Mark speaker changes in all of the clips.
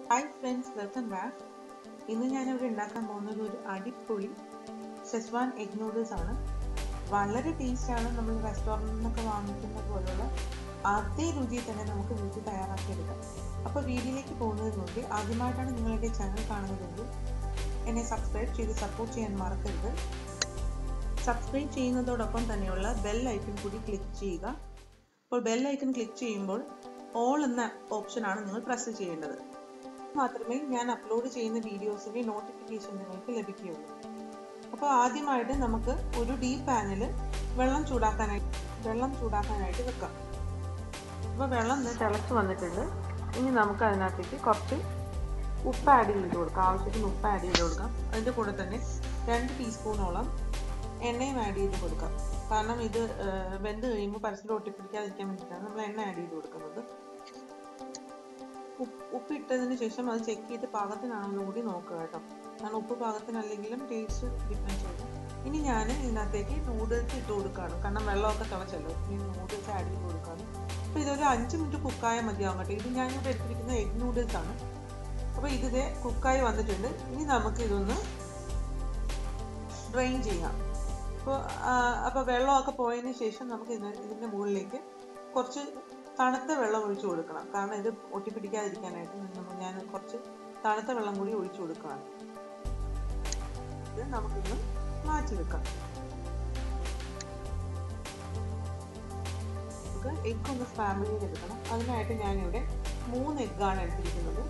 Speaker 1: hi friends welcome back ഇന്ന് ഞാനിവിടെ ഉണ്ടാക്കാൻ പോകുന്നത് ഒരു അടിപൊളി ഷെസ്വാൻ എഗ് നൂഡിൽസ് ആണ് വളരെ ടേസ്റ്റ് ആണ് നമ്മൾ റെസ്റ്റോറൻറ്റിൽ നിന്നൊക്കെ വാങ്ങിക്കുന്ന പോലുള്ള അതേ രുചിയിൽ തന്നെ നമുക്ക് വീട്ടിൽ തയ്യാറാക്കിയെടുക്കാം അപ്പോൾ വീഡിയോയിലേക്ക് പോകുന്നതിന് മുമ്പ് ആദ്യമായിട്ടാണ് നിങ്ങളുടെ ചാനൽ കാണുന്നതെങ്കിൽ എന്നെ സബ്സ്ക്രൈബ് ചെയ്ത് സപ്പോർട്ട് ചെയ്യാൻ മറക്കരുത് സബ്സ്ക്രൈബ് ചെയ്യുന്നതോടൊപ്പം തന്നെയുള്ള ബെൽ ഐക്കൺ കൂടി ക്ലിക്ക് ചെയ്യുക അപ്പോൾ ബെൽ ഐക്കൺ ക്ലിക്ക് ചെയ്യുമ്പോൾ ഓൾ എന്ന ഓപ്ഷനാണ് നിങ്ങൾ പ്രസ് ചെയ്യേണ്ടത് മാത്രമേ ഞാൻ അപ്ലോഡ് ചെയ്യുന്ന വീഡിയോസിന്റെ നോട്ടിഫിക്കേഷൻ നിങ്ങൾക്ക് ലഭിക്കുകയുള്ളൂ അപ്പോൾ ആദ്യമായിട്ട് നമുക്ക് ഒരു ഡീപ് പാനിൽ വെള്ളം ചൂടാക്കാനായിട്ട് വെള്ളം ചൂടാക്കാനായിട്ട് വെക്കാം അപ്പോൾ വെള്ളം തിളച്ച് വന്നിട്ടുണ്ട് ഇനി നമുക്ക് അതിനകത്തേക്ക് കുറച്ച് ഉപ്പ് ആഡ് ചെയ്ത് കൊടുക്കാം ആവശ്യത്തിന് ഉപ്പ് ആഡ് ചെയ്ത് കൊടുക്കാം അതിൻ്റെ കൂടെ തന്നെ രണ്ട് ടീസ്പൂണോളം എണ്ണയും ആഡ് ചെയ്ത് കൊടുക്കാം കാരണം ഇത് വെന്ത് കഴിയുമ്പോൾ പരസ്പരം ഒട്ടിപ്പിടിക്കാതിരിക്കാൻ വേണ്ടിയിട്ടാണ് നമ്മൾ എണ്ണ ആഡ് ചെയ്ത് കൊടുക്കുന്നത് ഉപ്പ് ഇട്ടതിന് ശേഷം അത് ചെക്ക് ചെയ്ത് പാകത്തിനാണെന്ന് കൂടി നോക്കുക കേട്ടോ കാരണം ഉപ്പ് പാകത്തിനല്ലെങ്കിലും ടേസ്റ്റ് ഡിപ്പെൻഡ് ചെയ്യും ഇനി ഞാൻ ഇതിനകത്തേക്ക് നൂഡിൽസ് ഇട്ട് കൊടുക്കുകയാണ് കാരണം വെള്ളമൊക്കെ തിളച്ചല്ലോ ഇനി നൂഡിൽസ് ആഡ് ചെയ്ത് കൊടുക്കുകയാണ് അപ്പോൾ ഇതൊരു അഞ്ച് മിനിറ്റ് കുക്കായാൽ മതിയാവും കേട്ടോ ഇത് ഞാനിവിടെ എടുത്തിരിക്കുന്ന എഗ് നൂഡിൽസ് ആണ് അപ്പോൾ ഇതിത് കുക്കായി വന്നിട്ടുണ്ട് ഇനി നമുക്ക് ഇതൊന്ന് ഡ്രെയിൻ ചെയ്യാം അപ്പോൾ അപ്പോൾ വെള്ളമൊക്കെ പോയതിന് ശേഷം നമുക്ക് ഇതിന് ഇതിൻ്റെ മുകളിലേക്ക് കുറച്ച് തണുത്ത വെള്ളം ഒഴിച്ചു കൊടുക്കണം കാരണം ഇത് ഒട്ടിപ്പിടിക്കാതിരിക്കാനായിട്ട് ഞാൻ കുറച്ച് തണുത്ത വെള്ളം കൂടി ഒഴിച്ചു കൊടുക്കുകയാണ് ഇത് നമുക്കിന്ന് മാറ്റി വെക്കാം നമുക്ക് എഗ് ഒന്ന് സ്ക്രാമ്പിൾ ചെയ്തെടുക്കണം അതിനായിട്ട് ഞാനിവിടെ മൂന്ന് എഗ്ഗാണ് എടുത്തിരിക്കുന്നത്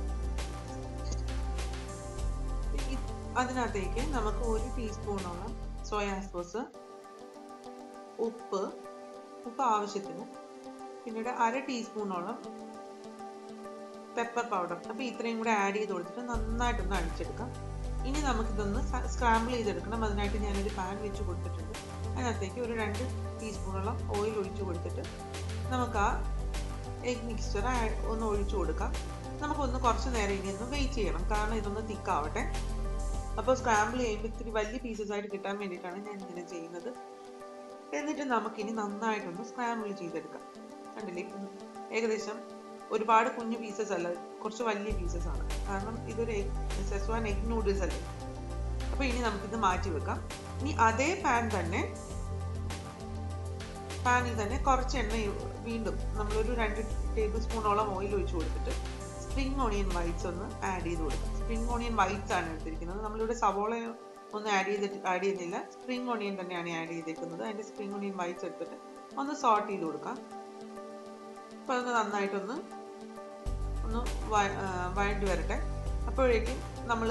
Speaker 1: അതിനകത്തേക്ക് നമുക്ക് ഒരു ടീസ്പൂണോളം സോയാ സോസ് ഉപ്പ് ഉപ്പ് ആവശ്യത്തിന് പിന്നീട് അര ടീസ്പൂണോളം പെപ്പർ പൗഡർ അപ്പോൾ ഇത്രയും കൂടെ ആഡ് ചെയ്ത് കൊടുത്തിട്ട് നന്നായിട്ടൊന്ന് അടിച്ചെടുക്കാം ഇനി നമുക്കിതൊന്ന് സ്ക്രാമ്പിൾ ചെയ്തെടുക്കണം അതിനായിട്ട് ഞാനൊരു പാൻ വെച്ച് കൊടുത്തിട്ടുണ്ട് അതിനകത്തേക്ക് ഒരു രണ്ട് ടീസ്പൂണോളം ഓയിൽ ഒഴിച്ചു കൊടുത്തിട്ട് നമുക്ക് ആ എഗ് മിക്സ്ചർ ഒന്ന് ഒഴിച്ചു കൊടുക്കാം നമുക്കൊന്ന് കുറച്ച് നേരം ഇനി ഒന്ന് വെയിറ്റ് ചെയ്യണം കാരണം ഇതൊന്ന് തിക്കാവട്ടെ അപ്പോൾ സ്ക്രാമ്പിൾ ചെയ്യുമ്പോൾ ഇത്തിരി വലിയ പീസസ് ആയിട്ട് കിട്ടാൻ വേണ്ടിയിട്ടാണ് ഞാൻ ഇങ്ങനെ ചെയ്യുന്നത് എന്നിട്ട് നമുക്കിനി നന്നായിട്ടൊന്ന് സ്ക്രാമ്പിൾ ചെയ്തെടുക്കാം കണ്ടില്ലേ ഏകദേശം ഒരുപാട് കുഞ്ഞു പീസസ് അല്ല കുറച്ച് വലിയ പീസസ് ആണ് കാരണം ഇതൊരു എഗ് സെസ്വാൻ എഗ് നൂഡിൽസ് അല്ലേ അപ്പോൾ ഇനി നമുക്കിത് മാറ്റി വെക്കാം ഇനി അതേ പാൻ തന്നെ പാനിൽ തന്നെ കുറച്ച് എണ്ണ വീണ്ടും നമ്മളൊരു രണ്ട് ടേബിൾ സ്പൂണോളം ഓയിൽ ഒഴിച്ച് കൊടുത്തിട്ട് സ്പ്രിംഗ് ഓണിയൻ വൈറ്റ്സ് ഒന്ന് ആഡ് ചെയ്ത് കൊടുക്കാം സ്പ്രിംഗ് ഓണിയൻ വൈറ്റ്സ് ആണ് എടുത്തിരിക്കുന്നത് നമ്മളിവിടെ സവോള ഒന്നും ആഡ് ചെയ്തിട്ട് ആഡ് ചെയ്യുന്നില്ല സ്പ്രിംഗ് ഓണിയൻ തന്നെയാണ് ആഡ് ചെയ്തേക്കുന്നത് അതിൻ്റെ സ്പ്രിംഗ് ഓണിയൻ വൈറ്റ്സ് എടുത്തിട്ട് ഒന്ന് സോട്ട് ചെയ്ത് കൊടുക്കാം അപ്പോൾ അത് നന്നായിട്ടൊന്ന് ഒന്ന് വഴണ്ടി വരട്ടെ അപ്പോഴേക്കും നമ്മൾ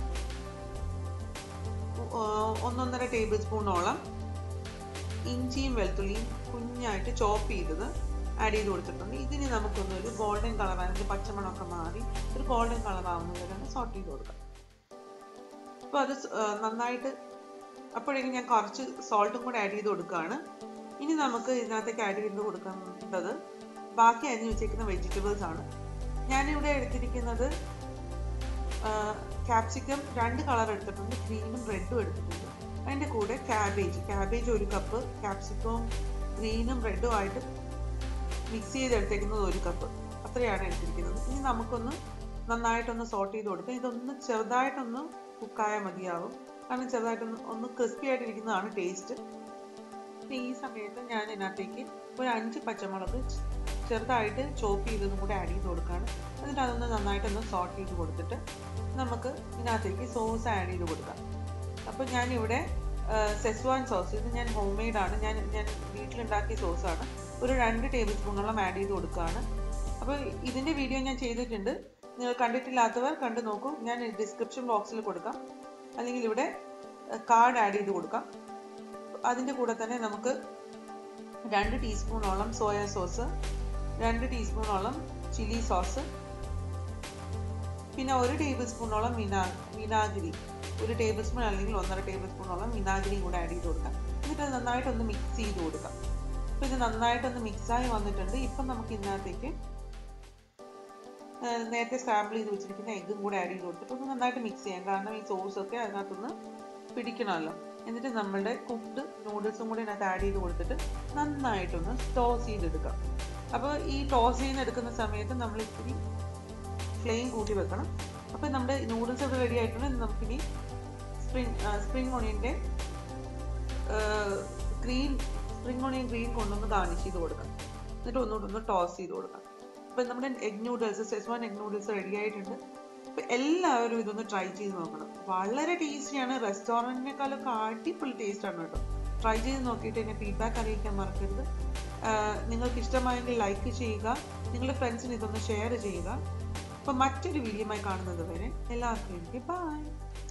Speaker 1: ഒന്നൊന്നര ടേബിൾ സ്പൂണോളം ഇഞ്ചിയും വെളുത്തുള്ളിയും കുഞ്ഞായിട്ട് ചോപ്പ് ചെയ്തത് ആഡ് ചെയ്ത് കൊടുത്തിട്ടുണ്ട് ഇതിന് നമുക്കൊന്ന് ഒരു ഗോൾഡൻ കളർ അതിൻ്റെ പച്ചമണമൊക്കെ മാറി ഒരു ഗോൾഡൻ കളർ ആവുന്നത് വരെ ഒന്ന് സോട്ട് ചെയ്ത് കൊടുക്കാം അപ്പോൾ അത് നന്നായിട്ട് അപ്പോഴേക്കും ഞാൻ കുറച്ച് സോൾട്ടും കൂടെ ആഡ് ചെയ്ത് കൊടുക്കുകയാണ് ഇനി നമുക്ക് ഇതിനകത്തേക്ക് ആഡ് ചെയ്ത് കൊടുക്കേണ്ടത് ബാക്കി അരിഞ്ഞ് വെച്ചേക്കുന്ന വെജിറ്റബിൾസ് ആണ് ഞാനിവിടെ എടുത്തിരിക്കുന്നത് ക്യാപ്സിക്കം രണ്ട് കളർ എടുത്തിട്ടുണ്ട് ഗ്രീനും റെഡും എടുത്തിട്ടുണ്ട് അതിൻ്റെ കൂടെ ക്യാബേജ് ക്യാബേജ് ഒരു കപ്പ് ക്യാപ്സിക്കവും ഗ്രീനും റെഡും ആയിട്ട് മിക്സ് ചെയ്തെടുത്തേക്കുന്നത് ഒരു കപ്പ് അത്രയാണ് എടുത്തിരിക്കുന്നത് ഇനി നമുക്കൊന്ന് നന്നായിട്ടൊന്ന് സോട്ട് ചെയ്ത് കൊടുക്കാം ഇതൊന്ന് ചെറുതായിട്ടൊന്ന് കുക്കായാൽ മതിയാവും കാരണം ചെറുതായിട്ടൊന്ന് ഒന്ന് ക്രിസ്പി ആയിട്ടിരിക്കുന്നതാണ് ടേസ്റ്റ് ഈ സമയത്ത് ഞാൻ ഇതിനകത്തേക്ക് ഒരു അഞ്ച് പച്ചമുളക് ചെറുതായിട്ട് ചോപ്പ് ചെയ്തതും കൂടെ ആഡ് ചെയ്ത് കൊടുക്കുകയാണ് എന്നിട്ട് അതൊന്ന് നന്നായിട്ടൊന്ന് സോട്ട് ചെയ്ത് കൊടുത്തിട്ട് നമുക്ക് ഇതിനകത്തേക്ക് സോസ് ആഡ് ചെയ്ത് കൊടുക്കാം അപ്പോൾ ഞാനിവിടെ സെസ്വാൻ സോസ് ഇത് ഞാൻ ഹോം മെയ്ഡാണ് ഞാൻ ഞാൻ വീട്ടിലുണ്ടാക്കിയ സോസാണ് ഒരു രണ്ട് ടേബിൾ സ്പൂണോളം ആഡ് ചെയ്ത് കൊടുക്കുകയാണ് അപ്പോൾ ഇതിൻ്റെ വീഡിയോ ഞാൻ ചെയ്തിട്ടുണ്ട് നിങ്ങൾ കണ്ടിട്ടില്ലാത്തവർ കണ്ടു നോക്കൂ ഞാൻ ഡിസ്ക്രിപ്ഷൻ ബോക്സിൽ കൊടുക്കാം അല്ലെങ്കിൽ ഇവിടെ കാർഡ് ആഡ് ചെയ്ത് കൊടുക്കാം അതിൻ്റെ കൂടെ തന്നെ നമുക്ക് രണ്ട് ടീസ്പൂണോളം സോയ സോസ് രണ്ട് ടീസ്പൂണോളം ചില്ലി സോസ് പിന്നെ ഒരു ടേബിൾ സ്പൂണോളം വിനാ വിനാഗിരി ഒരു ടേബിൾ സ്പൂൺ അല്ലെങ്കിൽ ഒന്നര ടേബിൾ സ്പൂണോളം വിനാഗിരിയും കൂടെ ആഡ് ചെയ്ത് കൊടുക്കാം എന്നിട്ട് അത് നന്നായിട്ടൊന്ന് മിക്സ് ചെയ്ത് കൊടുക്കാം അപ്പോൾ ഇത് നന്നായിട്ടൊന്ന് മിക്സായി വന്നിട്ടുണ്ട് ഇപ്പം നമുക്ക് ഇതിനകത്തേക്ക് നേരത്തെ സ്ക്രാമ്പിൾ ചെയ്ത് വെച്ചിരിക്കുന്ന എഗ്ഗും കൂടെ ആഡ് ചെയ്ത് കൊടുത്തിട്ട് ഒന്ന് നന്നായിട്ട് മിക്സ് ചെയ്യാം കാരണം ഈ സോസൊക്കെ അതിനകത്തൊന്ന് പിടിക്കണമല്ലോ എന്നിട്ട് നമ്മളുടെ കുക്ക്ഡ് നൂഡിൽസും കൂടി അതിനകത്ത് ആഡ് ചെയ്ത് കൊടുത്തിട്ട് നന്നായിട്ടൊന്ന് ടോസ് ചെയ്തെടുക്കാം അപ്പോൾ ഈ ടോസ് ചെയ്തെടുക്കുന്ന സമയത്ത് നമ്മൾ ഇത്തിരി ഫ്ലെയിം കൂട്ടി വെക്കണം അപ്പോൾ നമ്മുടെ നൂഡിൽസ് ഇവിടെ റെഡി ആയിട്ടുണ്ട് ഇനി നമുക്കിനി സ്പ്രിങ് സ്പ്രിങ് ഓണിയൻ്റെ ഗ്രീൻ സ്പ്രിങ് ഓണിയൻ ഗ്രീൻ കൊണ്ടൊന്ന് ഗാർണിഷ് ചെയ്ത് കൊടുക്കാം എന്നിട്ട് ഒന്നുകൂടെ ഒന്ന് ടോസ് ചെയ്ത് കൊടുക്കാം അപ്പം നമ്മുടെ egg noodles Schezwan egg noodles ready ആയിട്ടുണ്ട് അപ്പം എല്ലാവരും ഇതൊന്ന് ട്രൈ ചെയ്ത് നോക്കണം വളരെ ടേസ്റ്റിയാണ് റെസ്റ്റോറൻറ്റിനേക്കാളൊക്കെ അടിപൊളി ടേസ്റ്റ് ആണ് കേട്ടോ ട്രൈ ചെയ്ത് നോക്കിയിട്ട് എന്നെ ഫീഡ്ബാക്ക് അറിയിക്കാൻ മറക്കരുത് നിങ്ങൾക്ക് ഇഷ്ടമായെങ്കിൽ ലൈക്ക് ചെയ്യുക നിങ്ങളുടെ ഫ്രണ്ട്സിന് ഇതൊന്ന് ഷെയർ ചെയ്യുക അപ്പം മറ്റൊരു വീഡിയോയുമായി കാണുന്നത് വരെ എല്ലാവർക്കും എനിക്ക് ബൈ